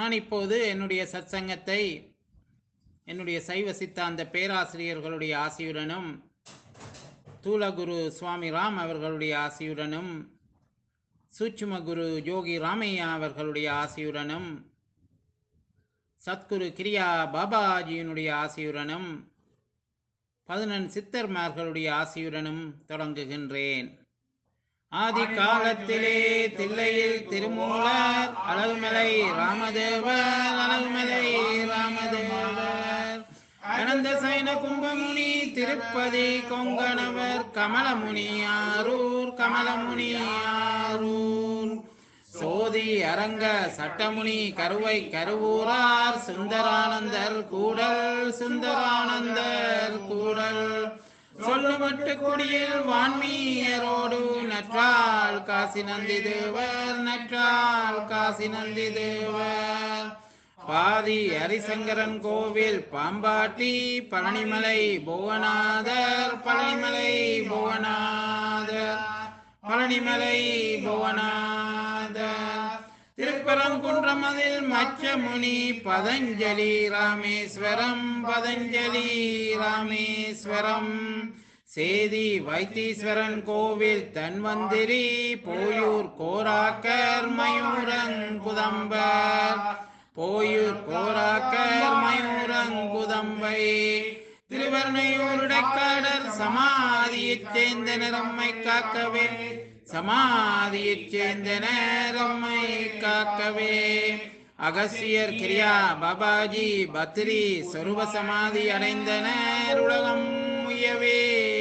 நான் இப்போது என்னுடைய சத்சங்கத்தை என்னுடைய சைவ சித்தாந்த பேராசிரியர்களுடைய ஆசியுடனும் தூலகுரு சுவாமி ராம் அவர்களுடைய ஆசியுடனும் சூட்சும குரு யோகி ராமையா அவர்களுடைய ஆசியுடனும் சத்குரு கிரியா பாபாஜியினுடைய ஆசியுடனும் பதினெண் சித்தர்மார்களுடைய ஆசியுடனும் தொடங்குகின்றேன் ஆதி காலத்திலே தில்லையில் திருமூலர் அழகுமலை ராமதேவர் அழகுமலை ராமதேவர் அனந்த சைன கும்பமுனி திருப்பதி கொங்கணவர் கமலமுனி ஆரூர் கமலமுனி ஆரூர் சோதி அரங்க சட்டமுனி கருவை கருவூரார் சுந்தரானந்தர் கூடல் சுந்தரானந்தர் கூடல் சொல்லுமட்டு குடியில் வான்மீயரோடு நற்றால் காசி நந்தி தேவர் நற்றால் காசி நந்தி தேவர் பாதி ஹரிசங்கரன் கோவில் பாம்பாட்டி பழனிமலை புவனாதர் பழனிமலை புவனாதர் பழனிமலை புவனாதர் திருப்பரங்குன்றம் அதில் மச்சமுனி பதஞ்சலி ராமேஸ்வரம் பதஞ்சலி ராமேஸ்வரம் சேதி வைத்தீஸ்வரன் கோவில் தன்வந்திரி போயூர் கோராக்கர் மயூரங்குதம்பர் போயூர் கோராக்கர் மயூரங்குதம்பை திருவர்ணையூருடைக்காடர் சமாதியைச் சேர்ந்த நிறம்மை காக்கவே சமாதியைச் சேர்ந்த நேரம்மை காக்கவே அகசியர் கிரியா பாபாஜி பத்ரி சொருப சமாதி அடைந்தனர் உலகம் உயவே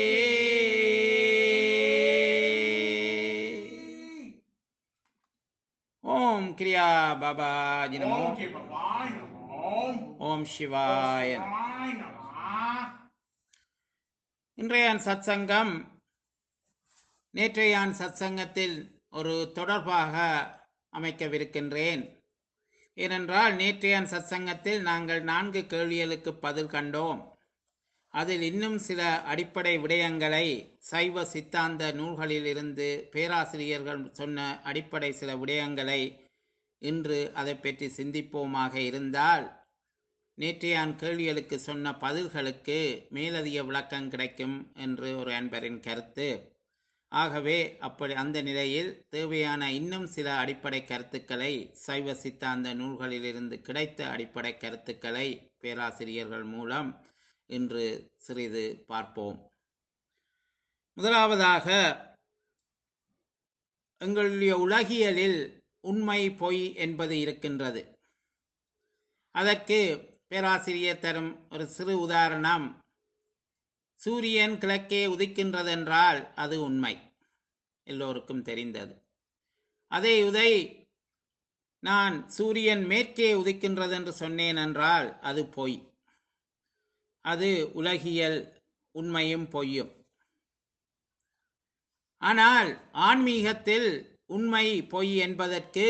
ஓம் கிரியா பாபாஜி நமோ ஓம் சிவாய நமோ ஓம் சிவாய நமோ. சிவாய நமோ இன்றைய சத்சங்கம் நேற்றையான் சத்சங்கத்தில் ஒரு தொடர்பாக அமைக்கவிருக்கின்றேன் ஏனென்றால் நேற்றையான் சத்சங்கத்தில் நாங்கள் நான்கு கேள்விகளுக்கு பதில் கண்டோம் அதில் இன்னும் சில அடிப்படை விடயங்களை சைவ சித்தாந்த நூல்களில் இருந்து பேராசிரியர்கள் சொன்ன அடிப்படை சில விடயங்களை இன்று அதை பற்றி சிந்திப்போமாக இருந்தால் நேற்றையான் கேள்விகளுக்கு சொன்ன பதில்களுக்கு மேலதிக விளக்கம் கிடைக்கும் என்று ஒரு அன்பரின் கருத்து ஆகவே அப்படி அந்த நிலையில் தேவையான இன்னும் சில அடிப்படை கருத்துக்களை சைவ சித்தாந்த நூல்களிலிருந்து கிடைத்த அடிப்படை கருத்துக்களை பேராசிரியர்கள் மூலம் இன்று சிறிது பார்ப்போம் முதலாவதாக எங்களுடைய உலகியலில் உண்மை பொய் என்பது இருக்கின்றது அதற்கு பேராசிரியர் தரும் ஒரு சிறு உதாரணம் சூரியன் கிழக்கே உதிக்கின்றதென்றால் அது உண்மை எல்லோருக்கும் தெரிந்தது அதே உதை நான் சூரியன் மேற்கே உதிக்கின்றது என்று சொன்னேன் என்றால் அது பொய் அது உலகியல் உண்மையும் பொய்யும் ஆனால் ஆன்மீகத்தில் உண்மை பொய் என்பதற்கு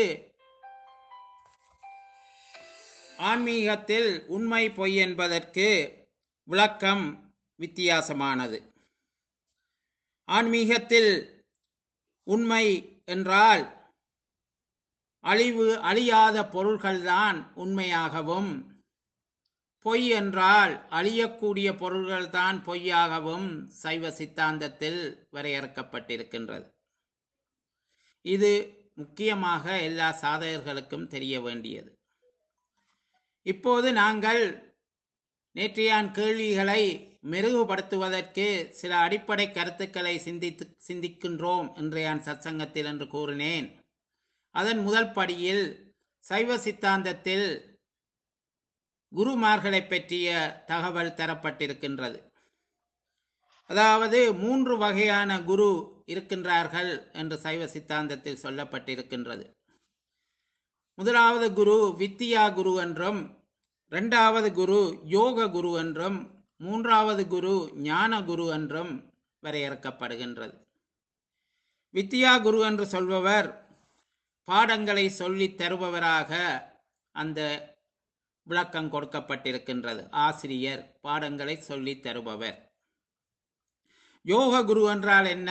ஆன்மீகத்தில் உண்மை பொய் என்பதற்கு விளக்கம் வித்தியாசமானது ஆன்மீகத்தில் உண்மை என்றால் அழிவு அழியாத பொருள்கள்தான் உண்மையாகவும் பொய் என்றால் அழியக்கூடிய பொருள்கள்தான் பொய்யாகவும் சைவ சித்தாந்தத்தில் வரையறுக்கப்பட்டிருக்கின்றது இது முக்கியமாக எல்லா சாதகர்களுக்கும் தெரிய வேண்டியது இப்போது நாங்கள் நேற்றையான் கேள்விகளை மெருகுபடுத்துவதற்கு சில அடிப்படை கருத்துக்களை சிந்தித்து சிந்திக்கின்றோம் இன்றையான் சத்சங்கத்தில் என்று கூறினேன் அதன் முதல் படியில் சைவ சித்தாந்தத்தில் குருமார்களை பற்றிய தகவல் தரப்பட்டிருக்கின்றது அதாவது மூன்று வகையான குரு இருக்கின்றார்கள் என்று சைவ சித்தாந்தத்தில் சொல்லப்பட்டிருக்கின்றது முதலாவது குரு வித்தியா குரு என்றும் இரண்டாவது குரு யோக குரு என்றும் மூன்றாவது குரு ஞான குரு என்றும் வரையறுக்கப்படுகின்றது வித்தியா குரு என்று சொல்பவர் பாடங்களை சொல்லித் தருபவராக அந்த விளக்கம் கொடுக்கப்பட்டிருக்கின்றது ஆசிரியர் பாடங்களை சொல்லித் தருபவர் யோக குரு என்றால் என்ன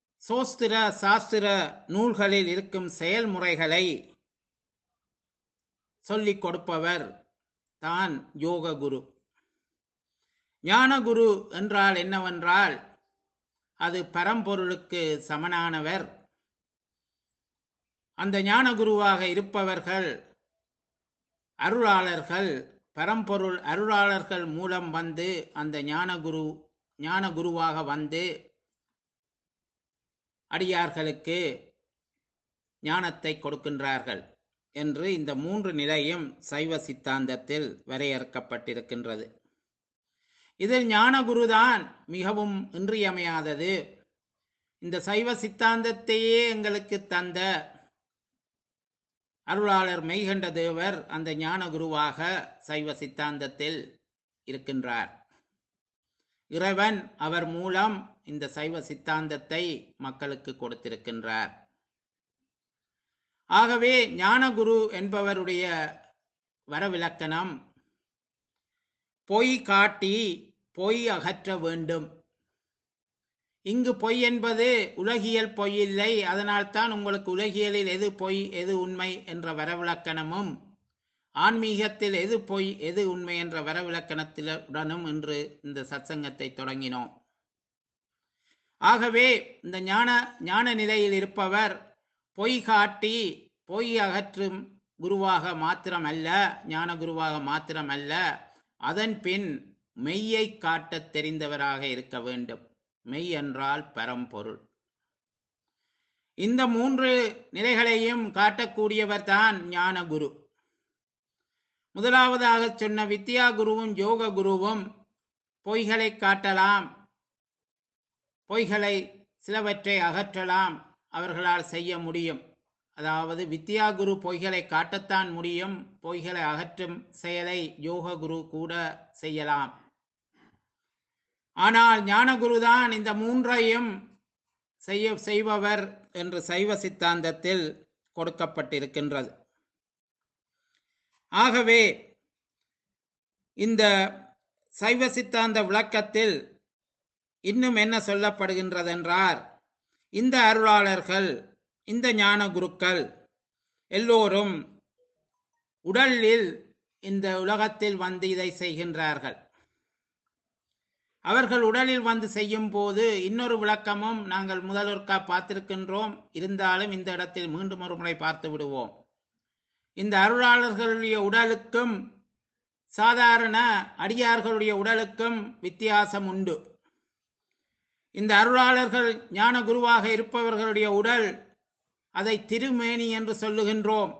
சோஸ்திர சாஸ்திர நூல்களில் இருக்கும் செயல்முறைகளை சொல்லிக் கொடுப்பவர் தான் யோக குரு ஞானகுரு என்றால் என்னவென்றால் அது பரம்பொருளுக்கு சமனானவர் அந்த ஞானகுருவாக இருப்பவர்கள் அருளாளர்கள் பரம்பொருள் அருளாளர்கள் மூலம் வந்து அந்த ஞானகுரு ஞானகுருவாக வந்து அடியார்களுக்கு ஞானத்தை கொடுக்கின்றார்கள் என்று இந்த மூன்று நிலையும் சைவ சித்தாந்தத்தில் வரையறுக்கப்பட்டிருக்கின்றது இதில் ஞானகுருதான் மிகவும் இன்றியமையாதது இந்த சைவ சித்தாந்தத்தையே எங்களுக்கு தந்த அருளாளர் மெய்கண்ட தேவர் அந்த ஞானகுருவாக சைவ சித்தாந்தத்தில் இருக்கின்றார் இறைவன் அவர் மூலம் இந்த சைவ சித்தாந்தத்தை மக்களுக்கு கொடுத்திருக்கின்றார் ஆகவே ஞானகுரு என்பவருடைய வரவிலக்கணம் பொய் காட்டி பொய் அகற்ற வேண்டும் இங்கு பொய் என்பது உலகியல் பொய் இல்லை அதனால்தான் உங்களுக்கு உலகியலில் எது பொய் எது உண்மை என்ற வரவிலக்கணமும் ஆன்மீகத்தில் எது பொய் எது உண்மை என்ற வரவிலக்கணத்திலுடனும் என்று இந்த சத்சங்கத்தை தொடங்கினோம் ஆகவே இந்த ஞான ஞான நிலையில் இருப்பவர் பொய் காட்டி பொய் அகற்றும் குருவாக மாத்திரமல்ல ஞான குருவாக மாத்திரமல்ல அதன் பின் மெய்யை காட்டத் தெரிந்தவராக இருக்க வேண்டும் மெய் என்றால் பரம்பொருள் இந்த மூன்று நிலைகளையும் காட்டக்கூடியவர் தான் ஞான குரு முதலாவதாக சொன்ன வித்யா குருவும் யோக குருவும் பொய்களை காட்டலாம் பொய்களை சிலவற்றை அகற்றலாம் அவர்களால் செய்ய முடியும் அதாவது வித்யா குரு பொய்களை காட்டத்தான் முடியும் பொய்களை அகற்றும் செயலை யோக குரு கூட செய்யலாம் ஆனால் ஞானகுரு தான் இந்த மூன்றையும் செய்ய செய்பவர் என்று சைவ சித்தாந்தத்தில் கொடுக்கப்பட்டிருக்கின்றது ஆகவே இந்த சைவ சித்தாந்த விளக்கத்தில் இன்னும் என்ன சொல்லப்படுகின்றதென்றார் இந்த அருளாளர்கள் இந்த ஞான குருக்கள் எல்லோரும் உடலில் இந்த உலகத்தில் வந்து இதை செய்கின்றார்கள் அவர்கள் உடலில் வந்து செய்யும் போது இன்னொரு விளக்கமும் நாங்கள் முதலொருக்கா பார்த்திருக்கின்றோம் இருந்தாலும் இந்த இடத்தில் மீண்டும் ஒரு முறை பார்த்து விடுவோம் இந்த அருளாளர்களுடைய உடலுக்கும் சாதாரண அடியார்களுடைய உடலுக்கும் வித்தியாசம் உண்டு இந்த அருளாளர்கள் ஞான குருவாக இருப்பவர்களுடைய உடல் அதை திருமேனி என்று சொல்லுகின்றோம்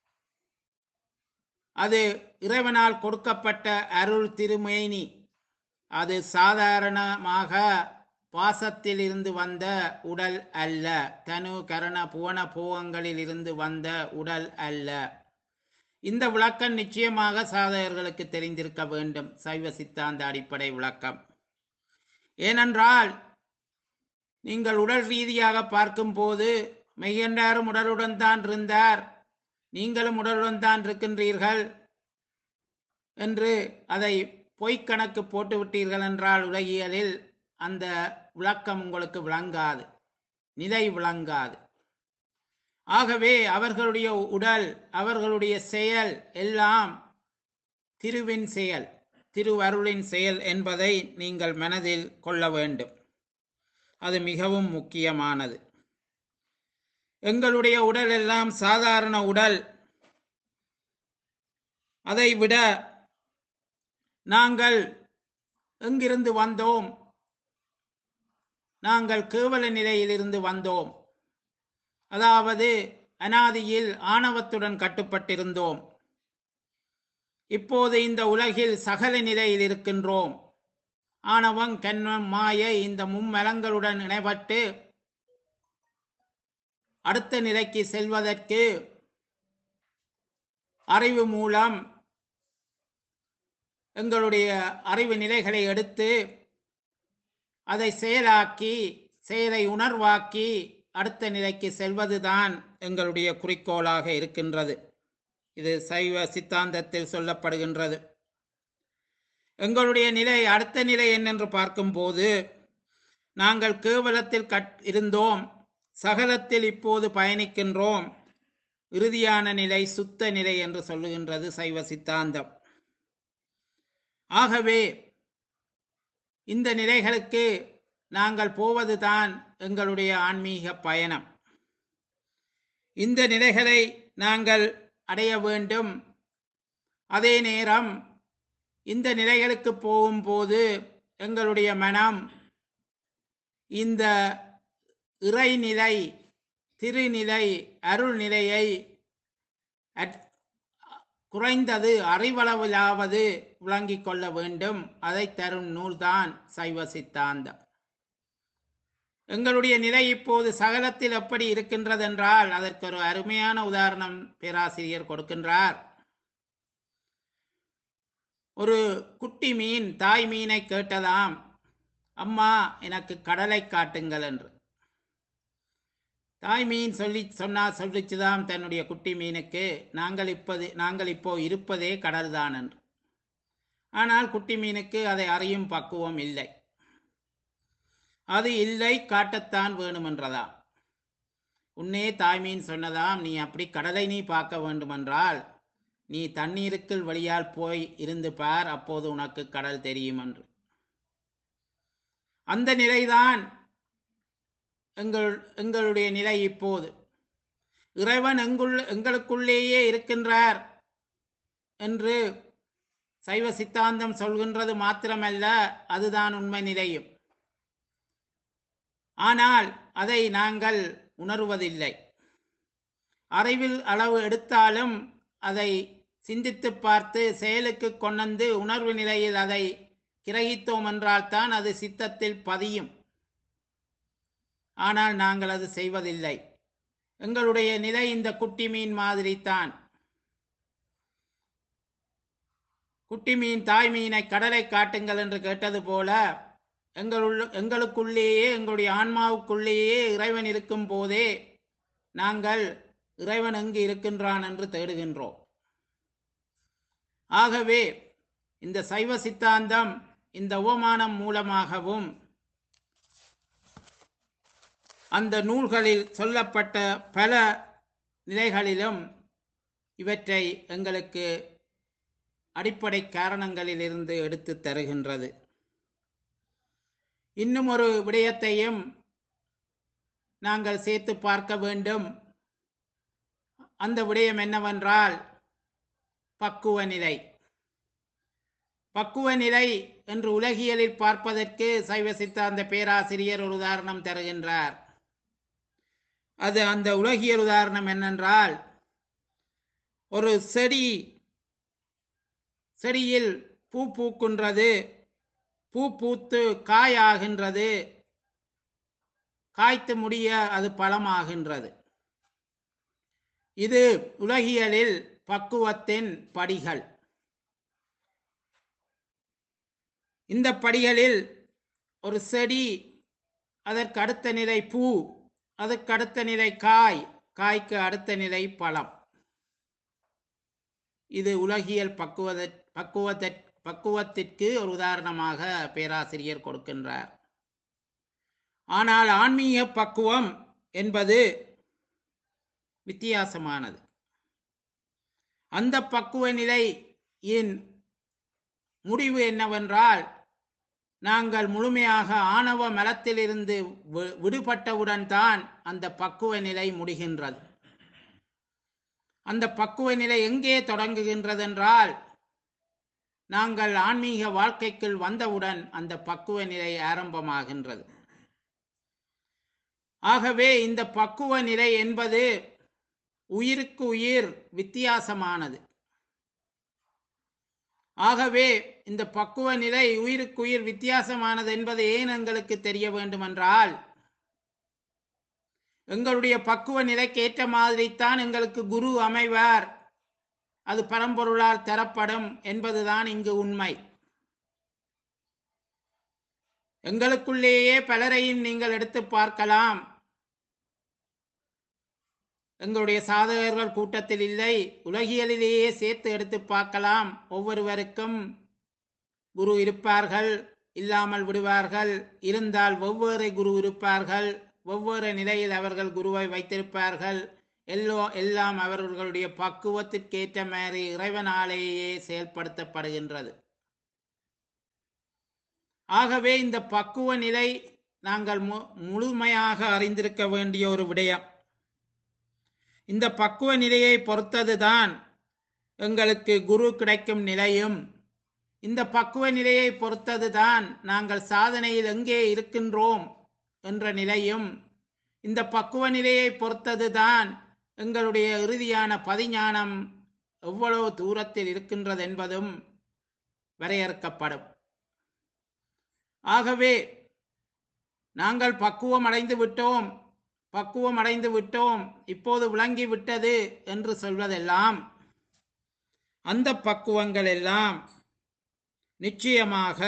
அது இறைவனால் கொடுக்கப்பட்ட அருள் திருமேனி அது சாதாரணமாக பாசத்தில் இருந்து வந்த உடல் அல்ல தனு கரண புவன போகங்களில் இருந்து வந்த உடல் அல்ல இந்த விளக்கம் நிச்சயமாக சாதகர்களுக்கு தெரிந்திருக்க வேண்டும் சைவ சித்தாந்த அடிப்படை விளக்கம் ஏனென்றால் நீங்கள் உடல் ரீதியாக பார்க்கும்போது மெய்யண்டாரும் உடலுடன் தான் இருந்தார் நீங்களும் உடலுடன் தான் இருக்கின்றீர்கள் என்று அதை பொய்க்கணக்கு போட்டு விட்டீர்கள் என்றால் உலகியலில் அந்த விளக்கம் உங்களுக்கு விளங்காது நிலை விளங்காது ஆகவே அவர்களுடைய உடல் அவர்களுடைய செயல் எல்லாம் திருவின் செயல் திருவருளின் செயல் என்பதை நீங்கள் மனதில் கொள்ள வேண்டும் அது மிகவும் முக்கியமானது எங்களுடைய உடல் எல்லாம் சாதாரண உடல் அதை விட நாங்கள் எங்கிருந்து வந்தோம் நாங்கள் கேவல நிலையிலிருந்து வந்தோம் அதாவது அனாதியில் ஆணவத்துடன் கட்டுப்பட்டிருந்தோம் இப்போது இந்த உலகில் சகல நிலையில் இருக்கின்றோம் ஆணவம் கண்மம் மாயை இந்த மும்மலங்களுடன் இணைபட்டு அடுத்த நிலைக்கு செல்வதற்கு அறிவு மூலம் எங்களுடைய அறிவு நிலைகளை எடுத்து அதை செயலாக்கி செயலை உணர்வாக்கி அடுத்த நிலைக்கு செல்வதுதான் எங்களுடைய குறிக்கோளாக இருக்கின்றது இது சைவ சித்தாந்தத்தில் சொல்லப்படுகின்றது எங்களுடைய நிலை அடுத்த நிலை என்னென்று பார்க்கும்போது நாங்கள் கேவலத்தில் கட் இருந்தோம் சகலத்தில் இப்போது பயணிக்கின்றோம் இறுதியான நிலை சுத்த நிலை என்று சொல்லுகின்றது சைவ சித்தாந்தம் ஆகவே இந்த நிலைகளுக்கு நாங்கள் போவதுதான் எங்களுடைய ஆன்மீக பயணம் இந்த நிலைகளை நாங்கள் அடைய வேண்டும் அதே நேரம் இந்த நிலைகளுக்கு போகும்போது எங்களுடைய மனம் இந்த இறைநிலை திருநிலை அருள்நிலையை அட்- குறைந்தது அறிவளவிலாவது விளங்கிக் கொள்ள வேண்டும் அதை தரும் நூல்தான் சைவ சித்தாந்தம் எங்களுடைய நிலை இப்போது சகலத்தில் எப்படி இருக்கின்றது என்றால் அதற்கு ஒரு அருமையான உதாரணம் பேராசிரியர் கொடுக்கின்றார் ஒரு குட்டி மீன் தாய் மீனை கேட்டதாம் அம்மா எனக்கு கடலை காட்டுங்கள் என்று தாய் மீன் சொல்லி சொன்னா சொல்லிச்சுதாம் தன்னுடைய குட்டி மீனுக்கு நாங்கள் இப்பது நாங்கள் இப்போ இருப்பதே கடல்தான் என்று ஆனால் குட்டி மீனுக்கு அதை அறியும் பக்குவம் இல்லை அது இல்லை காட்டத்தான் வேணுமென்றதாம் உன்னே தாய்மீன் சொன்னதாம் நீ அப்படி கடலை நீ பார்க்க வேண்டுமென்றால் நீ தண்ணீருக்குள் வழியால் போய் இருந்து பார் அப்போது உனக்கு கடல் தெரியும் என்று அந்த நிலைதான் எங்கள் எங்களுடைய நிலை இப்போது இறைவன் எங்குள் எங்களுக்குள்ளேயே இருக்கின்றார் என்று சைவ சித்தாந்தம் சொல்கின்றது மாத்திரமல்ல அதுதான் உண்மை நிலையும் ஆனால் அதை நாங்கள் உணர்வதில்லை அறிவில் அளவு எடுத்தாலும் அதை சிந்தித்து பார்த்து செயலுக்கு கொண்டு உணர்வு நிலையில் அதை கிரகித்தோம் என்றால்தான் அது சித்தத்தில் பதியும் ஆனால் நாங்கள் அது செய்வதில்லை எங்களுடைய நிலை இந்த குட்டி மீன் மாதிரி தான் குட்டி மீன் தாய் மீனை கடலை காட்டுங்கள் என்று கேட்டது போல எங்களுள்ள எங்களுக்குள்ளேயே எங்களுடைய ஆன்மாவுக்குள்ளேயே இறைவன் இருக்கும் போதே நாங்கள் இறைவன் எங்கு இருக்கின்றான் என்று தேடுகின்றோம் ஆகவே இந்த சைவ சித்தாந்தம் இந்த உவமானம் மூலமாகவும் அந்த நூல்களில் சொல்லப்பட்ட பல நிலைகளிலும் இவற்றை எங்களுக்கு அடிப்படை காரணங்களிலிருந்து எடுத்து தருகின்றது இன்னும் ஒரு விடயத்தையும் நாங்கள் சேர்த்து பார்க்க வேண்டும் அந்த விடயம் என்னவென்றால் பக்குவ நிலை பக்குவ நிலை என்று உலகியலில் பார்ப்பதற்கு சைவ சித்தாந்த பேராசிரியர் ஒரு உதாரணம் தருகின்றார் அது அந்த உலகியல் உதாரணம் என்னென்றால் ஒரு செடி செடியில் பூ பூக்கின்றது பூ பூத்து காயாகின்றது காய்த்து முடிய அது பழமாகின்றது இது உலகியலில் பக்குவத்தின் படிகள் இந்த படிகளில் ஒரு செடி அதற்கு அடுத்த நிலை பூ அதற்கு அடுத்த நிலை காய் காய்க்கு அடுத்த நிலை பழம் இது உலகியல் பக்குவத பக்குவத்த பக்குவத்திற்கு ஒரு உதாரணமாக பேராசிரியர் கொடுக்கின்றார் ஆனால் ஆன்மீக பக்குவம் என்பது வித்தியாசமானது அந்த பக்குவ நிலையின் முடிவு என்னவென்றால் நாங்கள் முழுமையாக ஆணவ மலத்திலிருந்து வி- விடுபட்டவுடன் தான் அந்த பக்குவ நிலை முடிகின்றது அந்த பக்குவ நிலை எங்கே தொடங்குகின்றது என்றால் நாங்கள் ஆன்மீக வாழ்க்கைக்குள் வந்தவுடன் அந்த பக்குவ நிலை ஆரம்பமாகின்றது ஆகவே இந்த பக்குவ நிலை என்பது உயிருக்கு உயிர் வித்தியாசமானது ஆகவே இந்த பக்குவ நிலை உயிருக்கு உயிர் வித்தியாசமானது என்பது ஏன் எங்களுக்கு தெரிய வேண்டுமென்றால் எங்களுடைய பக்குவ நிலைக்கு ஏற்ற மாதிரித்தான் எங்களுக்கு குரு அமைவார் அது பரம்பொருளால் தரப்படும் என்பதுதான் இங்கு உண்மை எங்களுக்குள்ளேயே பலரையும் நீங்கள் எடுத்து பார்க்கலாம் எங்களுடைய சாதகர்கள் கூட்டத்தில் இல்லை உலகியலிலேயே சேர்த்து எடுத்து பார்க்கலாம் ஒவ்வொருவருக்கும் குரு இருப்பார்கள் இல்லாமல் விடுவார்கள் இருந்தால் வெவ்வேறு குரு இருப்பார்கள் வெவ்வேறு நிலையில் அவர்கள் குருவை வைத்திருப்பார்கள் எல்லோ எல்லாம் அவர்களுடைய பக்குவத்திற்கேற்ற மாதிரி இறைவனாலேயே செயல்படுத்தப்படுகின்றது ஆகவே இந்த பக்குவ நிலை நாங்கள் மு முழுமையாக அறிந்திருக்க வேண்டிய ஒரு விடயம் இந்த பக்குவ நிலையை பொறுத்ததுதான் எங்களுக்கு குரு கிடைக்கும் நிலையும் இந்த பக்குவ நிலையை பொறுத்ததுதான் நாங்கள் சாதனையில் எங்கே இருக்கின்றோம் என்ற நிலையும் இந்த பக்குவ நிலையை பொறுத்ததுதான் எங்களுடைய இறுதியான பதிஞானம் எவ்வளவு தூரத்தில் இருக்கின்றது என்பதும் வரையறுக்கப்படும் ஆகவே நாங்கள் பக்குவம் அடைந்து விட்டோம் பக்குவம் அடைந்து விட்டோம் இப்போது விளங்கி விட்டது என்று சொல்வதெல்லாம் அந்த பக்குவங்கள் எல்லாம் நிச்சயமாக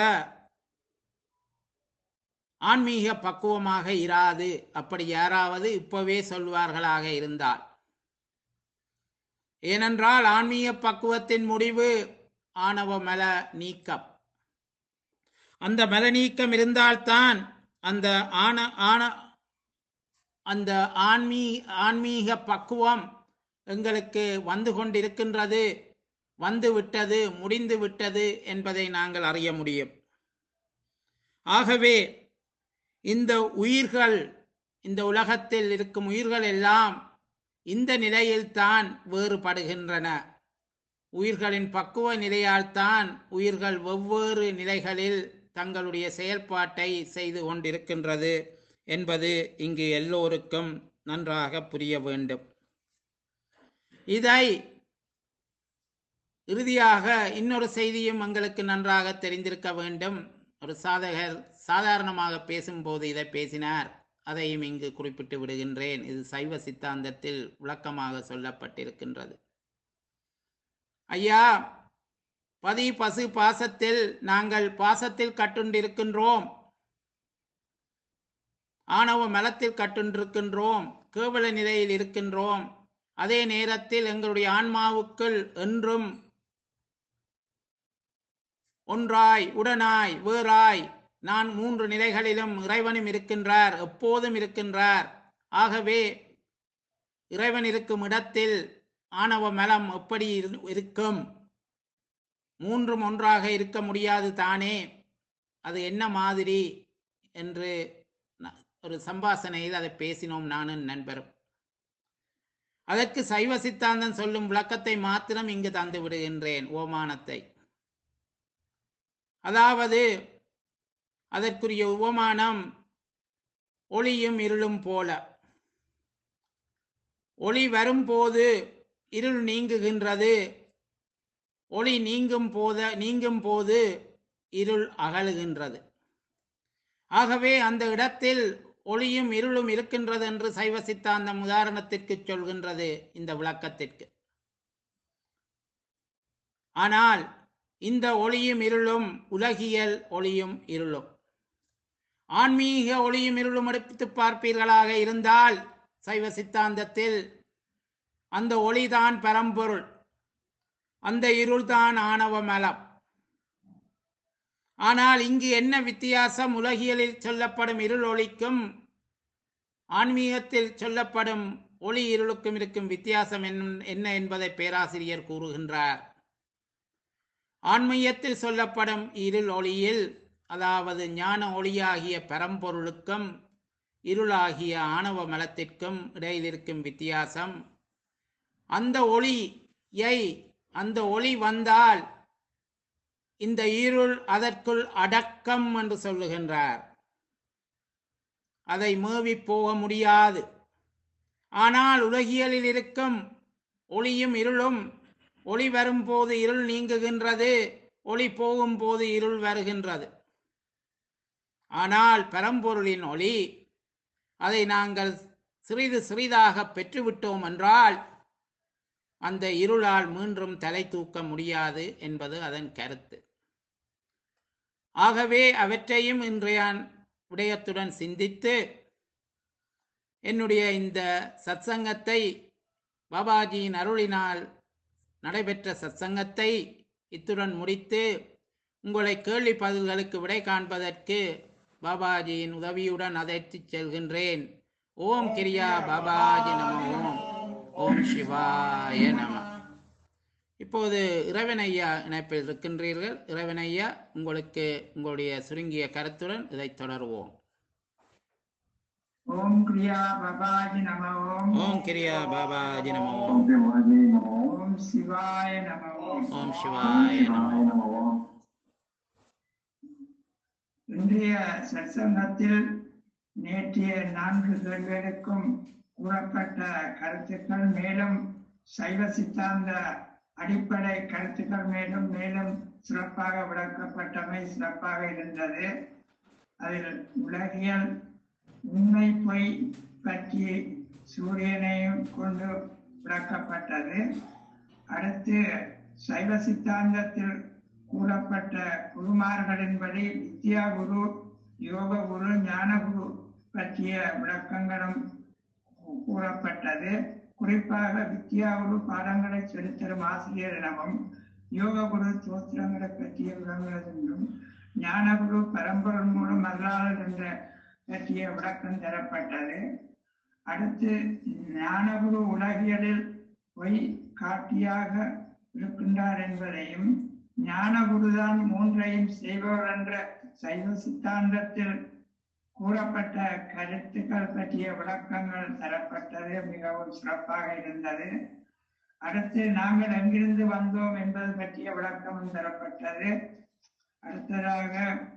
ஆன்மீக பக்குவமாக இராது அப்படி யாராவது இப்பவே சொல்வார்களாக இருந்தால் ஏனென்றால் ஆன்மீக பக்குவத்தின் முடிவு ஆணவ மல நீக்கம் அந்த மல நீக்கம் இருந்தால்தான் அந்த ஆன ஆன அந்த ஆன்மீ ஆன்மீக பக்குவம் எங்களுக்கு வந்து கொண்டிருக்கின்றது வந்து விட்டது முடிந்து விட்டது என்பதை நாங்கள் அறிய முடியும் ஆகவே இந்த உயிர்கள் இந்த உலகத்தில் இருக்கும் உயிர்கள் எல்லாம் இந்த நிலையில்தான் வேறுபடுகின்றன உயிர்களின் பக்குவ நிலையால்தான் உயிர்கள் வெவ்வேறு நிலைகளில் தங்களுடைய செயல்பாட்டை செய்து கொண்டிருக்கின்றது என்பது இங்கு எல்லோருக்கும் நன்றாக புரிய வேண்டும் இதை இறுதியாக இன்னொரு செய்தியும் எங்களுக்கு நன்றாக தெரிந்திருக்க வேண்டும் ஒரு சாதகர் சாதாரணமாக பேசும்போது இதை பேசினார் அதையும் இங்கு குறிப்பிட்டு விடுகின்றேன் இது சைவ சித்தாந்தத்தில் விளக்கமாக சொல்லப்பட்டிருக்கின்றது ஐயா பதி பசு பாசத்தில் நாங்கள் பாசத்தில் கட்டுண்டிருக்கின்றோம் ஆணவ மலத்தில் கட்டுண்டிருக்கின்றோம் கேவல நிலையில் இருக்கின்றோம் அதே நேரத்தில் எங்களுடைய ஆன்மாவுக்குள் என்றும் ஒன்றாய் உடனாய் வேறாய் நான் மூன்று நிலைகளிலும் இறைவனும் இருக்கின்றார் எப்போதும் இருக்கின்றார் ஆகவே இறைவன் இருக்கும் இடத்தில் ஆணவ மலம் எப்படி இரு- இருக்கும் மூன்றும் ஒன்றாக இருக்க முடியாது தானே அது என்ன மாதிரி என்று ந- ஒரு சம்பாசனையில் அதை பேசினோம் நானும் நண்பரும் அதற்கு சைவ சித்தாந்தம் சொல்லும் விளக்கத்தை மாத்திரம் இங்கு தந்து விடுகின்றேன் ஓமானத்தை அதாவது அதற்குரிய உபமானம் ஒளியும் இருளும் போல ஒளி வரும்போது இருள் நீங்குகின்றது ஒளி நீங்கும் போத நீங்கும் போது இருள் அகலுகின்றது ஆகவே அந்த இடத்தில் ஒளியும் இருளும் இருக்கின்றது என்று சைவ சித்தாந்தம் உதாரணத்திற்கு சொல்கின்றது இந்த விளக்கத்திற்கு ஆனால் இந்த ஒளியும் இருளும் உலகியல் ஒளியும் இருளும் ஆன்மீக ஒளியும் இருளும் எடுத்து பார்ப்பீர்களாக இருந்தால் சைவ சித்தாந்தத்தில் அந்த ஒளிதான் பரம்பொருள் அந்த இருள்தான் ஆணவ மலம் ஆனால் இங்கு என்ன வித்தியாசம் உலகியலில் சொல்லப்படும் இருள் ஒளிக்கும் ஆன்மீகத்தில் சொல்லப்படும் ஒளி இருளுக்கும் இருக்கும் வித்தியாசம் என்ன- என்ன என்பதை பேராசிரியர் கூறுகின்றார் ஆன்மீகத்தில் சொல்லப்படும் இருள் ஒளியில் அதாவது ஞான ஒளியாகிய பரம்பொருளுக்கும் இருளாகிய ஆணவ மலத்திற்கும் இடையில் இருக்கும் வித்தியாசம் அந்த ஒளியை அந்த ஒளி வந்தால் இந்த இருள் அதற்குள் அடக்கம் என்று சொல்லுகின்றார் அதை மேவி போக முடியாது ஆனால் உலகியலில் இருக்கும் ஒளியும் இருளும் ஒளி வரும்போது இருள் நீங்குகின்றது ஒளி போகும்போது இருள் வருகின்றது ஆனால் பரம்பொருளின் ஒளி அதை நாங்கள் சிறிது சிறிதாக பெற்றுவிட்டோம் என்றால் அந்த இருளால் மீண்டும் தலை தூக்க முடியாது என்பது அதன் கருத்து ஆகவே அவற்றையும் இன்றைய விடயத்துடன் சிந்தித்து என்னுடைய இந்த சத்சங்கத்தை பாபாஜியின் அருளினால் நடைபெற்ற சத்சங்கத்தை இத்துடன் முடித்து உங்களை கேள்வி பதில்களுக்கு விடை காண்பதற்கு பாபாஜியின் உதவியுடன் அதைத்துச் செல்கின்றேன் ஓம் கிரியா பாபாஜி நம ஓம் ஓம் சிவாய நம இப்போது இறைவன் ஐயா இணைப்பில் இருக்கின்றீர்கள் இறைவன் ஐயா உங்களுக்கு உங்களுடைய சுருங்கிய கருத்துடன் இதை தொடருவோம் ஓம் கிரியா பபாஜி நம ஓம் ஓம் கிரியா பாபாஜி நமோ ஓம் சிவாய நம ஓம் ஓம் சிவாய நமோ இன்றைய சத்சங்கத்தில் நேற்றைய நான்கு கேள்விகளுக்கும் கூறப்பட்ட கருத்துக்கள் மேலும் சைவ சித்தாந்த அடிப்படை கருத்துக்கள் மேலும் மேலும் சிறப்பாக விளக்கப்பட்டமை சிறப்பாக இருந்தது அதில் உலகியல் உண்மை பொய் பற்றி சூரியனையும் கொண்டு விளக்கப்பட்டது அடுத்து சைவ சித்தாந்தத்தில் கூறப்பட்ட குருமார்களின்படி வித்யா குரு யோக குரு ஞான குரு பற்றிய விளக்கங்களும் கூறப்பட்டது குறிப்பாக வித்யா குரு பாடங்களை சொல்லித்தரும் ஆசிரியர் எனவும் யோக குரு தோத்திரங்களை பற்றிய விளங்குகிறது என்றும் ஞான குரு பரம்பொருள் மூலம் அல்லாதல் என்ற பற்றிய விளக்கம் தரப்பட்டது அடுத்து ஞானகுரு உலகியலில் பொய் காட்டியாக இருக்கின்றார் என்பதையும் ஞானகுருதான் மூன்றையும் செய்பவர் என்ற சைவ சித்தாந்தத்தில் கூறப்பட்ட கருத்துக்கள் பற்றிய விளக்கங்கள் தரப்பட்டது மிகவும் சிறப்பாக இருந்தது அடுத்து நாங்கள் எங்கிருந்து வந்தோம் என்பது பற்றிய விளக்கமும் தரப்பட்டது அடுத்ததாக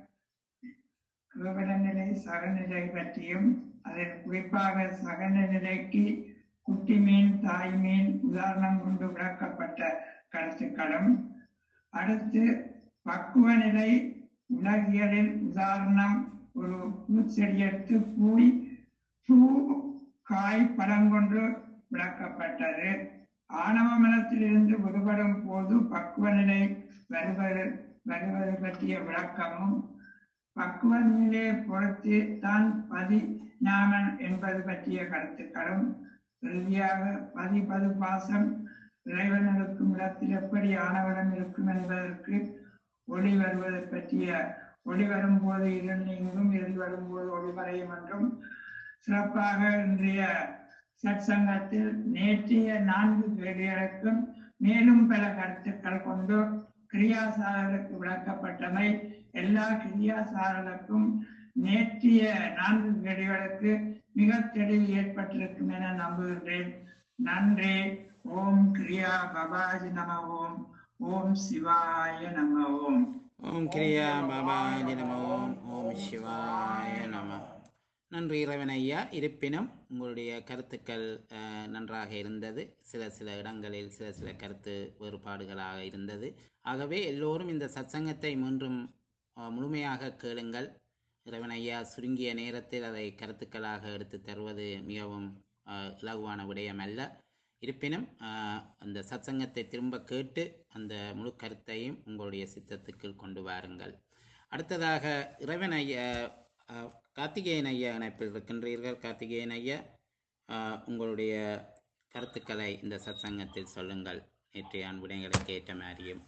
கேவலநிலை சகநிலை பற்றியும் அதில் குறிப்பாக சகநிலைக்கு குட்டி மீன் தாய் மீன் உதாரணம் கொண்டு விளக்கப்பட்ட கருத்துக்களும் அடுத்து பக்குவ நிலை உலகியலில் உதாரணம் ஒரு பூச்செடி எடுத்து பூய் பூ காய் பழம் கொண்டு விளக்கப்பட்டது ஆணவ மனத்திலிருந்து விடுபடும் போது பக்குவ நிலை வருவது வருவது பற்றிய விளக்கமும் பக்குவ நிலையை பொறுத்து தான் பதி ஞாமன் என்பது பற்றிய கருத்துக்களும் இறுதியாக பதி பது பாசம் இறைவன் இருக்கும் இடத்தில் எப்படி ஆணவனம் இருக்கும் என்பதற்கு ஒளி வருவது பற்றிய ஒளி வரும்போது இருள் நீங்கும் இருள் வரும்போது ஒளி மறையும் என்றும் சிறப்பாக இன்றைய சற்சங்கத்தில் நேற்றைய நான்கு கேள்விகளுக்கும் மேலும் பல கருத்துக்கள் கொண்டு கிரியாசாரர்களுக்கு விளக்கப்பட்டமை எல்லா கிரியாசாரர்களுக்கும் நேற்றைய நான்கு கேள்விகளுக்கு மிக தெளிவு ஏற்பட்டிருக்கும் என நம்புகின்றேன் நன்றி ஓம் கிரியா பபாஜி நம ஓம் ஓம் சிவாய நம ஓம் ஓம் கிரியா பாபாஜி நமோ ஓம் சிவாய நம நன்றி இறைவன் ஐயா இருப்பினும் உங்களுடைய கருத்துக்கள் அஹ், நன்றாக இருந்தது சில சில இடங்களில் சில சில கருத்து வேறுபாடுகளாக இருந்தது ஆகவே எல்லோரும் இந்த சத்சங்கத்தை மீண்டும் அஹ், முழுமையாக கேளுங்கள் இறைவன் ஐயா சுருங்கிய நேரத்தில் அதை கருத்துக்களாக எடுத்து தருவது மிகவும் அஹ், இலகுவான விடயம் அல்ல இருப்பினும் அஹ், அந்த சத்சங்கத்தை திரும்ப கேட்டு அந்த முழு கருத்தையும் உங்களுடைய சித்தத்துக்குள் கொண்டு வாருங்கள் அடுத்ததாக இறைவன் ஐயா அஹ், கார்த்திகேயன் ஐயா இணைப்பில் இருக்கின்றீர்கள் கார்த்திகேயன் ஐயா அஹ், உங்களுடைய கருத்துக்களை இந்த சத்சங்கத்தில் சொல்லுங்கள் நேற்றைய விடைகளுக்கு ஏற்ற மாதிரியும்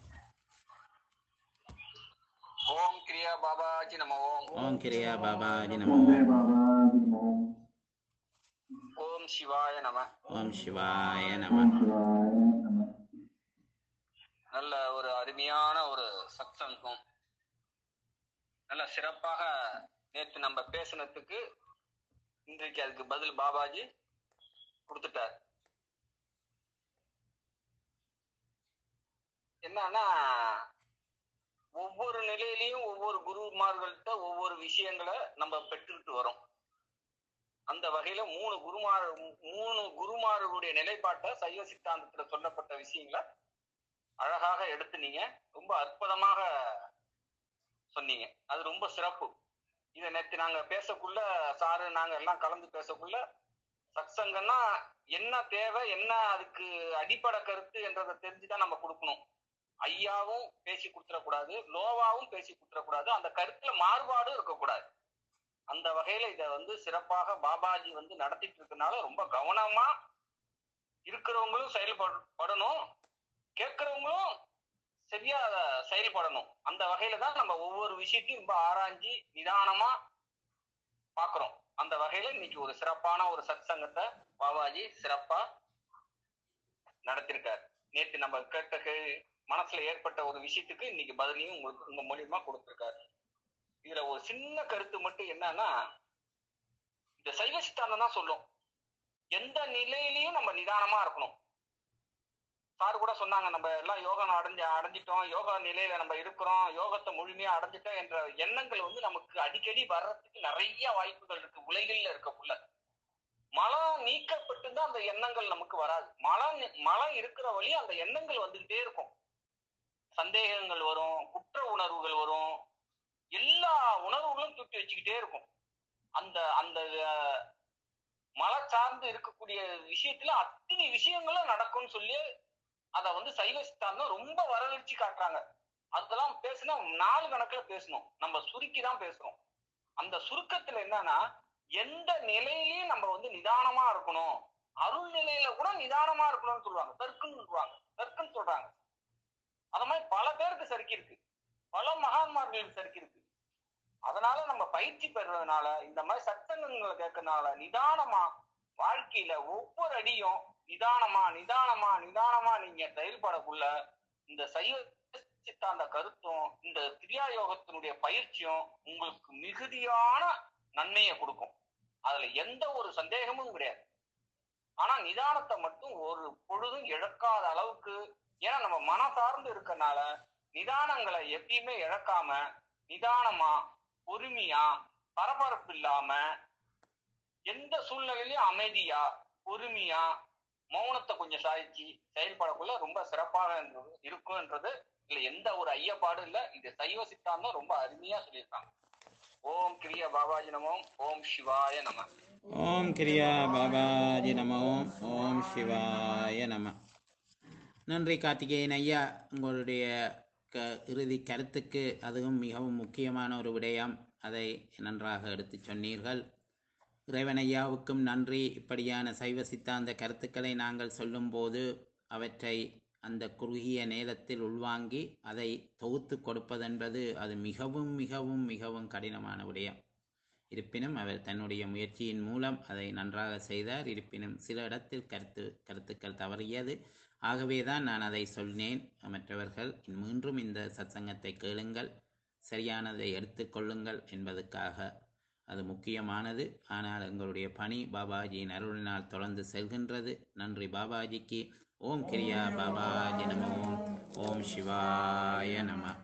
ஓம் கிரியா பாபாஜி நம ஓம் ஓம் கிரியா பாபாஜி நமோ ஓம் சிவாய நம ஓம் சிவாய நம நல்ல ஒரு அருமையான ஒரு சத்சங்கம் நல்ல சிறப்பாக நேற்று நம்ம பேசினதுக்கு இன்றைக்கு அதுக்கு பதில் பாபாஜி கொடுத்துட்டார் என்னன்னா ஒவ்வொரு நிலையிலையும் ஒவ்வொரு குருமார்கள்ட்ட ஒவ்வொரு விஷயங்களை நம்ம பெற்றுக்கிட்டு வரோம் அந்த வகையில மூணு குருமார் மூணு குருமார்களுடைய நிலைப்பாட்டை சைவ சித்தாந்தத்துல சொல்லப்பட்ட விஷயங்களை அழகாக எடுத்து நீங்க ரொம்ப அற்புதமாக சொன்னீங்க அது ரொம்ப சிறப்பு இதை நேற்று நாங்க பேசக்குள்ள சாரு நாங்க எல்லாம் கலந்து பேசக்குள்ள சத்சங்கம்னா என்ன தேவை என்ன அதுக்கு அடிப்படை கருத்து என்றதை தெரிஞ்சுதான் நம்ம கொடுக்கணும் ஐயாவும் பேசி கொடுத்துடக்கூடாது லோவாவும் பேசி கொடுத்துடக்கூடாது அந்த கருத்துல மாறுபாடும் இருக்கக்கூடாது அந்த வகையில இத வந்து சிறப்பாக பாபாஜி வந்து நடத்திட்டு இருக்கனால ரொம்ப கவனமா இருக்கிறவங்களும் செயல்படணும் கேட்கிறவங்களும் சரியா அத செயல்படணும் அந்த வகையில தான் நம்ம ஒவ்வொரு விஷயத்தையும் ரொம்ப ஆராய்ஞ்சி நிதானமா பாக்குறோம் அந்த வகையில இன்னைக்கு ஒரு சிறப்பான ஒரு சத்சங்கத்தை பாபாஜி சிறப்பா நடத்திருக்காரு நேத்து நம்ம கேட்ட கேள்வி மனசுல ஏற்பட்ட ஒரு விஷயத்துக்கு இன்னைக்கு பதிலையும் உங்களுக்கு உங்க மூலியமா கொடுத்திருக்காரு இதுல ஒரு சின்ன கருத்து மட்டும் என்னன்னா இந்த சைவ சித்தாந்தம் தான் சொல்லும் எந்த நிலையிலையும் நம்ம நிதானமா இருக்கணும் சார் கூட சொன்னாங்க நம்ம எல்லாம் யோகா அடைஞ்சு அடைஞ்சிட்டோம் யோகா நிலையில நம்ம இருக்கிறோம் யோகத்தை முழுமையா அடைஞ்சிட்டோம் என்ற எண்ணங்கள் வந்து நமக்கு அடிக்கடி வர்றதுக்கு நிறைய வாய்ப்புகள் இருக்கு உலகில் இருக்கக்குள்ள மலம் நீக்கப்பட்டு தான் அந்த எண்ணங்கள் நமக்கு வராது மலம் மலம் இருக்கிற வழி அந்த எண்ணங்கள் வந்துகிட்டே இருக்கும் சந்தேகங்கள் வரும் குற்ற உணர்வுகள் வரும் எல்லா உணர்வுகளும் தூக்கி வச்சுக்கிட்டே இருக்கும் அந்த அந்த அஹ், மலை சார்ந்து இருக்கக்கூடிய விஷயத்துல அத்தனை விஷயங்களும் நடக்கும்னு சொல்லி அத வந்து சைவ சித்தாந்தம் ரொம்ப வரவழைச்சு காட்டுறாங்க அதெல்லாம் பேசினா நாலு கணக்குல பேசணும் நம்ம சுருக்கி தான் பேசுறோம் அந்த சுருக்கத்துல என்னன்னா எந்த நிலையிலயும் நம்ம வந்து நிதானமா இருக்கணும் அருள் நிலையில கூட நிதானமா இருக்கணும்னு சொல்லுவாங்க தர்க்குன்னு சொல்லுவாங்க தர்க்குன்னு சொல்றாங்க அத மாதிரி பல பேருக்கு சறுக்கி இருக்கு பல மகான்மார்களுக்கு சறுக்கி இருக்கு அதனால நம்ம பயிற்சி பெறுறதுனால இந்த மாதிரி சத்தங்களை கேட்கறதுனால நிதானமா வாழ்க்கையில ஒவ்வொரு அடியும் நிதானமா நிதானமா நிதானமா நீங்க செயல்படக்குள்ள இந்த சைவ சித்தாந்த கருத்தும் இந்த கிரியா யோகத்தினுடைய பயிற்சியும் உங்களுக்கு மிகுதியான நன்மையை கொடுக்கும் அதுல எந்த ஒரு சந்தேகமும் கிடையாது ஆனா நிதானத்தை மட்டும் ஒரு பொழுதும் இழக்காத அளவுக்கு ஏன்னா நம்ம மனம் சார்ந்து இருக்கறனால நிதானங்களை எப்பயுமே இழக்காம நிதானமா பொறுமையா பரபரப்பு இல்லாம எந்த சூழ்நிலையிலும் அமைதியா பொறுமையா மௌனத்தை கொஞ்சம் சாதிச்சு செயல்படக்குள்ள ரொம்ப சிறப்பாக இருந்தது இருக்கும்ன்றது இல்ல எந்த ஒரு ஐயப்பாடும் இல்ல இது சைவ சித்தாந்தம் ரொம்ப அருமையா சொல்லியிருக்காங்க ஓம் கிரிய பாபாஜி நமோம் ஓம் சிவாய நம ஓம் கிரியா பாபாஜி நம ஓம் ஓம் சிவாய நம நன்றி கார்த்திகேயன் ஐயா உங்களுடைய க இறுதி கருத்துக்கு அதுவும் மிகவும் முக்கியமான ஒரு விடயம் அதை நன்றாக எடுத்துச் சொன்னீர்கள் இறைவன் ஐயாவுக்கும் நன்றி இப்படியான சைவ சித்தாந்த கருத்துக்களை நாங்கள் சொல்லும்போது அவற்றை அந்த குறுகிய நேரத்தில் உள்வாங்கி அதை தொகுத்து கொடுப்பதென்பது அது மிகவும் மிகவும் மிகவும் கடினமான விடயம் இருப்பினும் அவர் தன்னுடைய முயற்சியின் மூலம் அதை நன்றாக செய்தார் இருப்பினும் சில இடத்தில் கருத்து கருத்துக்கள் தவறியது ஆகவேதான் நான் அதை சொன்னேன் மற்றவர்கள் மீண்டும் இந்த சத்சங்கத்தை கேளுங்கள் சரியானதை எடுத்துக்கொள்ளுங்கள் என்பதற்காக அது முக்கியமானது ஆனால் எங்களுடைய பணி பாபாஜியின் அருளினால் தொடர்ந்து செல்கின்றது நன்றி பாபாஜிக்கு ஓம் கிரியா பாபாஜி நம ஓம் ஓம் சிவாய நம